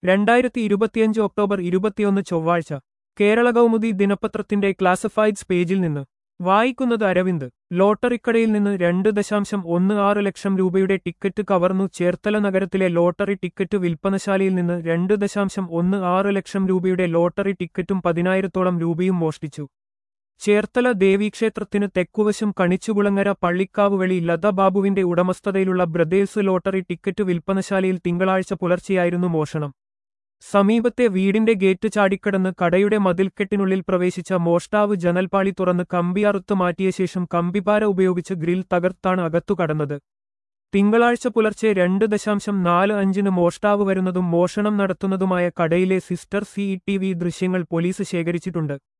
രണ്ടായിരത്തി ഇരുപത്തിയഞ്ച് ഒക്ടോബർ ഇരുപത്തിയൊന്ന് ചൊവ്വാഴ്ച കേരള കൗമുദി ദിനപത്രത്തിന്റെ ക്ലാസിഫൈഡ്സ് പേജിൽ നിന്ന് വായിക്കുന്നത് അരവിന്ദ് ലോട്ടറിക്കടയിൽ നിന്ന് രണ്ട് ദശാംശം ഒന്ന് ആറ് ലക്ഷം രൂപയുടെ ടിക്കറ്റ് കവർന്നു ചേർത്തല നഗരത്തിലെ ലോട്ടറി ടിക്കറ്റ് വിൽപ്പനശാലയിൽ നിന്ന് രണ്ട് ദശാംശം ഒന്ന് ആറ് ലക്ഷം രൂപയുടെ ലോട്ടറി ടിക്കറ്റും പതിനായിരത്തോളം രൂപയും മോഷ്ടിച്ചു ചേർത്തല ദേവീക്ഷേത്രത്തിന് തെക്കുവശം കണിച്ചുകുളങ്ങര പള്ളിക്കാവ് വഴി ലത ബാബുവിന്റെ ഉടമസ്ഥതയിലുള്ള ബ്രദേഴ്സ് ലോട്ടറി ടിക്കറ്റ് വിൽപ്പനശാലയിൽ തിങ്കളാഴ്ച പുലർച്ചെയായിരുന്നു മോഷണം സമീപത്തെ വീടിന്റെ ഗേറ്റ് ചാടിക്കടന്ന് കടയുടെ മതിൽക്കെട്ടിനുള്ളിൽ പ്രവേശിച്ച മോഷ്ടാവ് ജനൽപാളി തുറന്ന് കമ്പിയറുത്ത് മാറ്റിയ ശേഷം കമ്പിപാര ഉപയോഗിച്ച് ഗ്രിൽ തകർത്താണ് അകത്തു കടന്നത് തിങ്കളാഴ്ച പുലർച്ചെ രണ്ട് ദശാംശം നാല് അഞ്ചിന് മോഷ്ടാവ് വരുന്നതും മോഷണം നടത്തുന്നതുമായ കടയിലെ സിസ്റ്റർ സി ടി വി ദൃശ്യങ്ങൾ പോലീസ് ശേഖരിച്ചിട്ടുണ്ട്